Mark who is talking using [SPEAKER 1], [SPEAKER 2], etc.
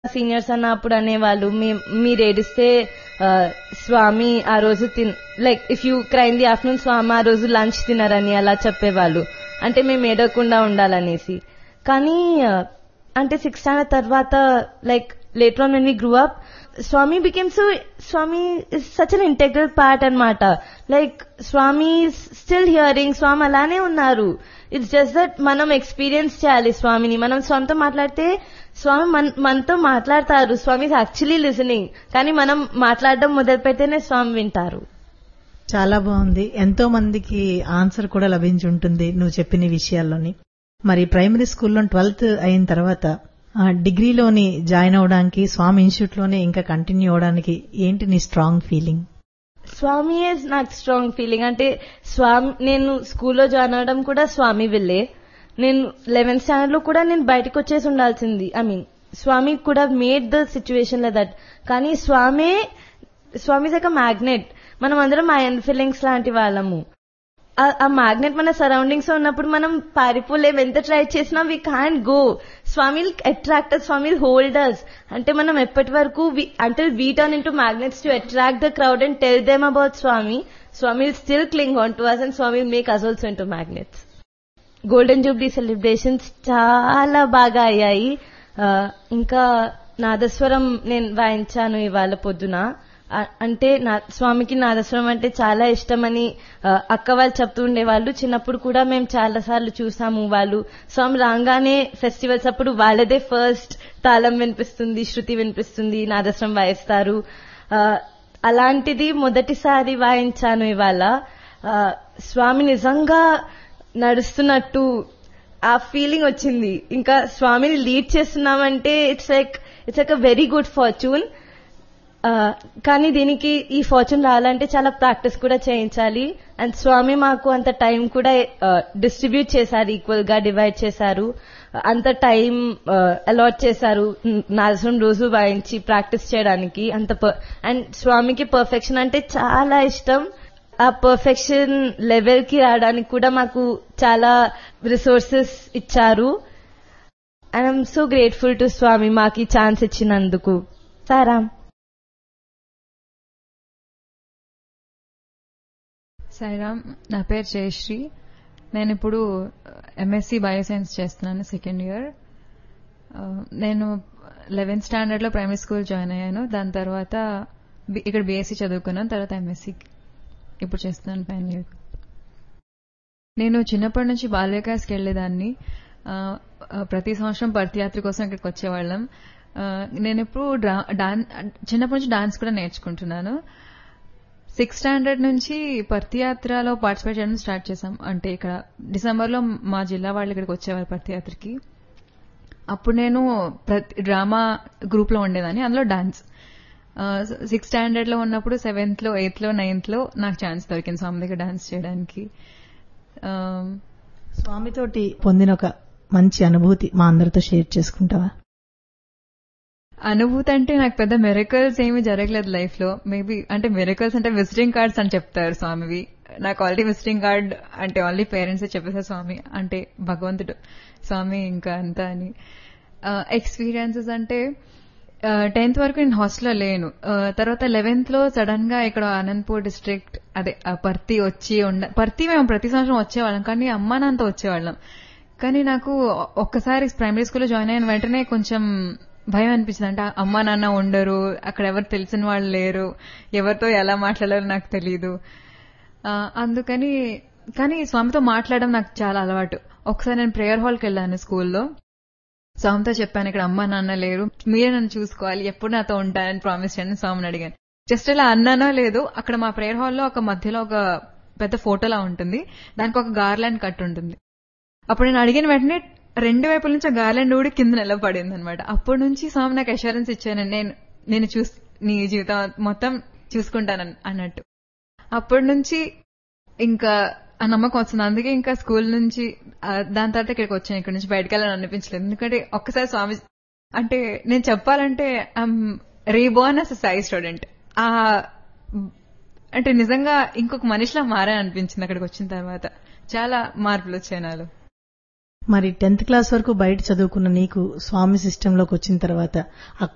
[SPEAKER 1] seniors అన్నప్పుడు అనేవాళ్ళు మీ- మీరు ఏడిస్తే ఆ, స్వామి ఆ రోజు తిన్ like if you cry in the afternoon Swami ఆ రోజు లంచ్ తినరని అలా చెప్పేవాళ్ళు అంటే మేము ఏడవకుండా ఉండాలనేసి కానీ ఆ, అంటే సిక్స్ స్టాండర్డ్ తర్వాత like later on when we grew up Swami became so Swami is such an integral part అన్నమాట like Swami still hearing Swami అలానే ఉన్నారు ఇట్స్ జస్ట్ దట్ మనం ఎక్స్పీరియన్స్ చేయాలి స్వామిని మనం స్వామితో మాట్లాడితే స్వామి మన మనతో మాట్లాడతారు స్వామి యాక్చువల్లీ లిసనింగ్ కానీ మనం మాట్లాడడం మొదలు పెడితేనే స్వామి వింటారు
[SPEAKER 2] చాలా బాగుంది ఎంతో మందికి ఆన్సర్ కూడా లభించి ఉంటుంది నువ్వు చెప్పిన విషయాల్లోని మరి ప్రైమరీ స్కూల్లో ట్వెల్త్ అయిన తర్వాత ఆ, డిగ్రీలోని జాయిన్ అవడానికి స్వామి ఇన్స్టిట్యూట్ లోనే ఇంకా కంటిన్యూ అవడానికి ఏంటి నీ స్ట్రాంగ్ ఫీలింగ్
[SPEAKER 1] స్వామి ఇస్ నాకు స్ట్రాంగ్ ఫీలింగ్ అంటే స్వామి నేను స్కూల్లో జాయిన్ అవడం కూడా స్వామి వెళ్ళే నేను లెవెన్త్ స్టాండర్డ్ లో కూడా నేను బయటకు వచ్చేసి ఉండాల్సింది ఐ మీన్ స్వామి కూడా made the situation like that కానీ స్వామే స్వామి ఒక మ్యాగ్నెట్ మనం అందరం ఐఎన్ ఫీలింగ్స్ లాంటి వాళ్ళము ఆ- ఆ మ్యాగ్నెట్ మన సరౌండింగ్స్ లో ఉన్నప్పుడు మనం పారిపోలేము ఎంత ట్రై చేసినా we can't go Swami attract Swami holders అంటే మనం ఎప్పటి వరకు అంటే we turn into magnets to attract the crowd and tell them about Swami Swami still cling on to us and Swami make us also into magnets golden jubilee celebrations చాలా బాగా అయ్యాయి ఆ, ఇంకా నాదస్వరం నేను వాయించాను ఇవాళ పొద్దున ఆ, అంటే నా స్వామికి నాదస్వరం అంటే చాలా ఇష్టమని ఆ, అక్క వాళ్ళు చెప్తూ ఉండేవాళ్ళు చిన్నప్పుడు కూడా మేము చాలా సార్లు చూసాము వాళ్ళు స్వామి రాగానే ఫెస్టివల్స్ అప్పుడు వాళ్ళదే ఫస్ట్ తాళం వినిపిస్తుంది శృతి వినిపిస్తుంది నాదస్వరం వాయిస్తారు ఆ, అలాంటిది మొదటిసారి వాయించాను ఇవాళ ఆ, స్వామి నిజంగా నడుస్తున్నట్టు ఆ ఫీలింగ్ వచ్చింది ఇంకా స్వామిని లీడ్ చేస్తున్నామంటే it's like it's like a very good fortune కానీ దీనికి ఈ ఫార్చ్యూన్ రావాలంటే చాలా ప్రాక్టీస్ కూడా చేయించాలి అండ్ స్వామి మాకు అంత టైం కూడా డిస్ట్రిబ్యూట్ చేశారు ఈక్వల్ గా డివైడ్ చేశారు అంత టైం అలాట్ చేశారు నాదస్వరం రోజు వాయించి ప్రాక్టీస్ చేయడానికి అంత అండ్ స్వామికి పర్ఫెక్షన్ అంటే చాలా ఇష్టం ఆ పర్ఫెక్షన్ లెవెల్ కి రావడానికి కూడా మాకు చాలా రిసోర్సెస్ ఇచ్చారు I'm so grateful to Swami మాకు ఈ ఛాన్స్ ఇచ్చినందుకు సారాం
[SPEAKER 3] సాయిరామ్ నా పేరు జయశ్రీ నేను ఇప్పుడు ఎంఎస్సి బయోసైన్స్ చేస్తున్నాను సెకండ్ ఇయర్ నేను లెవెన్త్ స్టాండర్డ్ లో ప్రైమరీ స్కూల్ జాయిన్ అయ్యాను దాని తర్వాత బి- ఇక్కడ బీఎస్సీ చదువుకున్నాను తర్వాత ఎంఎస్సి ఇప్పుడు చేస్తున్నాను ఫైనల్ ఇయర్ నేను చిన్నప్పటి నుంచి బాల్యకాస్కి వెళ్లేదాన్ని ఆ, ఆ, ప్రతి సంవత్సరం పర్తియాత్ర కోసం ఇక్కడికి వచ్చేవాళ్ళం ఆ, నేను ఇప్పుడు డ్రా- డాన్- చిన్నప్పటి నుంచి డాన్స్ కూడా నేర్చుకుంటున్నాను సిక్స్త్ స్టాండర్డ్ నుంచి పర్తియాత్రలో పార్టిసిపేట్ చేయడం స్టార్ట్ చేశాం అంటే ఇక్కడ డిసెంబర్ లో మా జిల్లా వాళ్ళు ఇక్కడికి వచ్చేవారు పర్తియాత్రకి అప్పుడు నేను ప్రతి డ్రామా గ్రూప్ లో ఉండేదాన్ని అందులో డాన్స్ సిక్స్త్ స్టాండర్డ్ లో ఉన్నప్పుడు సెవెంత్ లో ఎయిత్ లో నైన్త్ లో నాకు ఛాన్స్ దొరికింది స్వామి దగ్గర డాన్స్ చేయడానికి ఆ,
[SPEAKER 2] స్వామితోటి పొందిన ఒక మంచి అనుభూతి మా అందరితో షేర్ చేసుకుంటావా
[SPEAKER 3] అనుభూతి అంటే నాకు పెద్ద మెరకల్స్ ఏమీ జరగలేదు లైఫ్ లో మేబీ అంటే మెరకల్స్ అంటే విజిటింగ్ కార్డ్స్ అని చెప్తారు స్వామివి నాకు ఆల్రెడీ విజిటింగ్ కార్డ్ అంటే ఓన్లీ పేరెంట్స్ చెప్పేసారు స్వామి అంటే భగవంతుడు స్వామి ఇంకా అంతా అని ఎక్స్పీరియన్సెస్ అంటే టెన్త్ వరకు నేను హాస్టల్లో లేను ఆ, తర్వాత లెవెన్త్ లో సడన్ గా ఇక్కడ అనంతపూర్ డిస్ట్రిక్ట్ అదే ఆ పర్తి వచ్చి ఉండ పర్తి మేము ప్రతి సంవత్సరం వచ్చేవాళ్ళం కానీ అమ్మా నాన్నతో వచ్చేవాళ్ళం కానీ నాకు ఒక్కసారి ప్రైమరీ స్కూల్లో జాయిన్ అయిన వెంటనే కొంచెం భయం అనిపించింది అంటే అమ్మా నాన్న ఉండరు అక్కడ ఎవరు తెలిసిన వాళ్ళు లేరు ఎవరితో ఎలా మాట్లాడాలో నాకు తెలియదు ఆ, అందుకని కానీ స్వామితో మాట్లాడడం నాకు చాలా అలవాటు ఒకసారి నేను ప్రేయర్ హాల్కి వెళ్ళాను స్కూల్లో స్వామితో చెప్పాను ఇక్కడ అమ్మా నాన్న లేరు మీరే నన్ను చూసుకోవాలి ఎప్పుడు నాతో ఉంటానని ప్రామిస్ చేయండి స్వామిని అడిగాను జస్ట్ ఇలా అన్నానో లేదు అక్కడ మా ప్రేయర్ హాల్లో ఒక మధ్యలో ఒక పెద్ద ఫోటోలా ఉంటుంది దానికి ఒక గార్లాండ్ కట్ ఉంటుంది అప్పుడు నేను అడిగిన వెంటనే రెండు వైపుల నుంచి ఆ గార్లాండ్ ఊడి కింద నిలబడింది అనమాట అప్పటి నుంచి స్వామి నాకు అష్యూరెన్స్ ఇచ్చాను నేను నేను చూస్ నీ జీవితం మొత్తం చూసుకుంటాను అన్నట్టు అప్పటి నుంచి ఇంకా ఆ నమ్మకం వస్తుంది అందుకే ఇంకా స్కూల్ నుంచి ఆ, దాని తర్వాత ఇక్కడికి వచ్చాను ఇక్కడ నుంచి బయటకు వెళ్ళాలని అనిపించలేదు ఎందుకంటే ఒక్కసారి స్వామి అంటే నేను చెప్పాలంటే I'm reborn as Sai student ఆ అంటే నిజంగా ఇంకొక మనిషిలా మారా అనిపించింది అక్కడికి వచ్చిన తర్వాత చాలా మార్పులు వచ్చాయి నాలో
[SPEAKER 2] మరి టెన్త్ క్లాస్ వరకు బయట చదువుకున్న నీకు స్వామి సిస్టంలోకి వచ్చిన తర్వాత